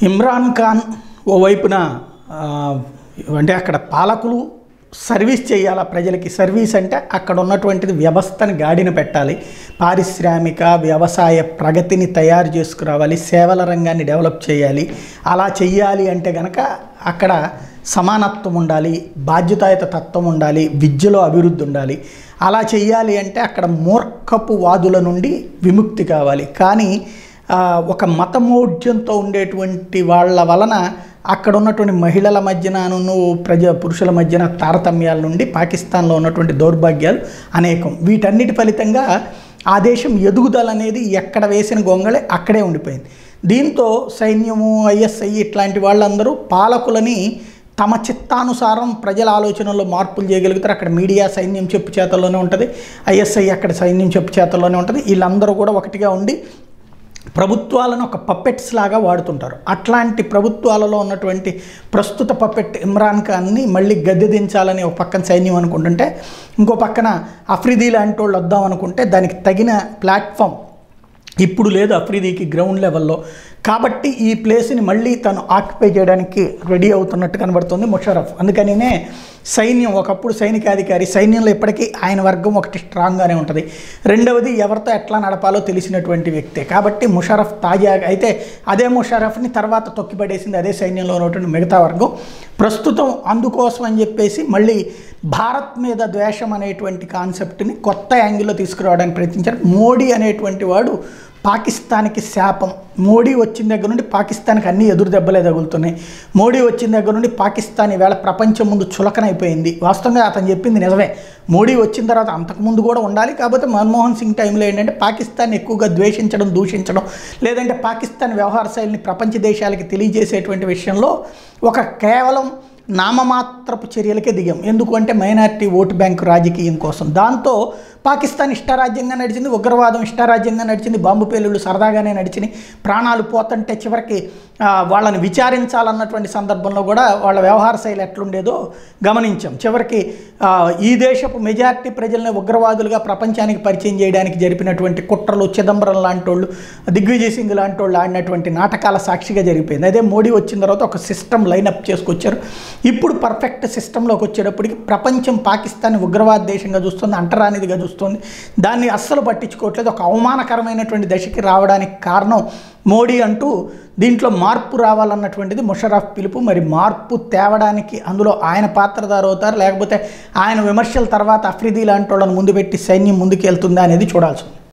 ఇమ్రాన్ ఖాన్ ఓవైపున ఆ, అంటే అక్కడ పాలకులు సర్వీస్ చేయాలా ప్రజలకి సర్వీస్ అంటే అక్కడ ఉన్నటువంటిది వ్యవస్థని గాడిన పెట్టాలి పారిశ్రామిక వ్యవసాయ ప్రగతిని తయారు చేసుకురావాలి సేవల రంగాన్ని డెవలప్ చేయాలి అలా చెయ్యాలి అంటే గనక అక్కడ సమానత్వం ఉండాలి బాధ్యతాయుత తత్వం ఉండాలి విద్యలో అభివృద్ధి ఉండాలి అలా చెయ్యాలి అంటే అక్కడ మూర్ఖపు వాదుల నుండి విముక్తి కావాలి కానీ ఆ, ఒక మతమౌఢ్యంతో ఉండేటువంటి వాళ్ళ వలన అక్కడ ఉన్నటువంటి మహిళల మధ్యనను ప్రజ పురుషుల మధ్యన తారతమ్యాల నుండి పాకిస్తాన్లో ఉన్నటువంటి దౌర్భాగ్యాలు అనేకం వీటన్నిటి ఫలితంగా ఆ దేశం ఎదుగుదల అనేది ఎక్కడ వేసిన గొంగళే అక్కడే ఉండిపోయింది దీంతో సైన్యము ఐఎస్ఐ ఇట్లాంటి వాళ్ళందరూ పాలకులని తమ చిత్తానుసారం ప్రజల ఆలోచనలో మార్పులు చేయగలుగుతారు అక్కడ మీడియా సైన్యం చెప్పు చేతల్లోనే ఉంటుంది ఐఎస్ఐ అక్కడ సైన్యం చెప్పు చేతల్లోనే ఉంటుంది వీళ్ళందరూ కూడా ఒకటిగా ఉండి ప్రభుత్వాలను ఒక పప్పెట్స్ లాగా వాడుతుంటారు అట్లాంటి ప్రభుత్వాలలో ఉన్నటువంటి ప్రస్తుత పప్పెట్ ఇమ్రాన్ ఖాన్ని మళ్ళీ గద్దె దించాలని ఒక పక్కన సైన్యం అనుకుంటుంటే ఇంకో పక్కన అఫ్రిదీ లాంటి వాళ్ళు వద్దాం అనుకుంటే దానికి తగిన ప్లాట్ఫామ్ ఇప్పుడు లేదు అఫ్రిదీకి గ్రౌండ్ లెవెల్లో కాబట్టి ఈ ప్లేస్ని మళ్ళీ తను ఆక్యుపై చేయడానికి రెడీ అవుతున్నట్టు కనబడుతుంది ముషరఫ్ అందుకనినే సైన్యం ఒకప్పుడు సైనికాధికారి సైన్యంలో ఇప్పటికీ ఆయన వర్గం ఒకటి స్ట్రాంగ్గానే ఉంటుంది రెండవది ఎవరితో ఎట్లా నడపాలో తెలిసినటువంటి వ్యక్తే కాబట్టి ముషరఫ్ తాజాగా అయితే అదే ముషరఫ్ని తర్వాత తొక్కిపడేసింది అదే సైన్యంలో ఉన్నటువంటి మిగతా వర్గం ప్రస్తుతం అందుకోసం అని చెప్పేసి మళ్ళీ భారత్ మీద ద్వేషం అనేటువంటి కాన్సెప్ట్ని కొత్త యాంగిల్లో తీసుకురావడానికి ప్రయత్నించారు మోడీ అనేటువంటి వాడు పాకిస్తాన్కి శాపం మోడీ వచ్చిన దగ్గర నుండి పాకిస్తాన్కి అన్ని ఎదురు దెబ్బలే తగులుతున్నాయి మోడీ వచ్చిన దగ్గర నుండి పాకిస్తాన్ ఈవేళ ప్రపంచం ముందు చులకనైపోయింది వాస్తవంగా అతను చెప్పింది నిజమే మోడీ వచ్చిన తర్వాత అంతకుముందు కూడా ఉండాలి కాకపోతే మన్మోహన్ సింగ్ టైంలో ఏంటంటే పాకిస్తాన్ ఎక్కువగా ద్వేషించడం దూషించడం లేదంటే పాకిస్తాన్ వ్యవహార శైలిని ప్రపంచ దేశాలకి తెలియజేసేటువంటి విషయంలో ఒక కేవలం నామమాత్రపు చర్యలకే దిగాం ఎందుకు అంటే మైనారిటీ ఓటు బ్యాంకు రాజకీయం కోసం దాంతో పాకిస్తాన్ ఇష్టారాజ్యంగా నడిచింది ఉగ్రవాదం ఇష్టారాజ్యంగా నడిచింది బాంబు పేలుళ్ళు సరదాగానే నడిచినాయి ప్రాణాలు పోతుంటే చివరికి ఆ, వాళ్ళని విచారించాలన్నటువంటి సందర్భంలో కూడా వాళ్ళ వ్యవహార శైలి ఎట్లుండేదో గమనించాం చివరికి ఆ, ఈ దేశపు మెజారిటీ ప్రజల్ని ఉగ్రవాదులుగా ప్రపంచానికి పరిచయం చేయడానికి జరిపినటువంటి కుట్రలు చిదంబరం లాంటి వాళ్ళు దిగ్విజయ్ సింగ్ లాంటి వాళ్ళు ఆడినటువంటి నాటకాల సాక్షిగా జరిగిపోయింది అదే మోడీ వచ్చిన తర్వాత ఒక సిస్టమ్ లైనప్ చేసుకొచ్చారు ఇప్పుడు పర్ఫెక్ట్ సిస్టంలోకి వచ్చేటప్పటికి ప్రపంచం పాకిస్తాన్ ఉగ్రవాద దేశంగా చూస్తుంది అంటరానిదిగా చూస్తుంది దాన్ని అస్సలు పట్టించుకోవట్లేదు ఒక అవమానకరమైనటువంటి దశకి రావడానికి కారణం మోడీ అంటూ దీంట్లో మార్పు రావాలన్నటువంటిది ముషరఫ్ పిలుపు మరి మార్పు తేవడానికి అందులో ఆయన పాత్రదారు అవుతారు లేకపోతే ఆయన విమర్శల తర్వాత అఫ్రిదీ లాంటి వాళ్ళని ముందు పెట్టి సైన్యం ముందుకు వెళ్తుందా అనేది చూడాల్సి ఉంది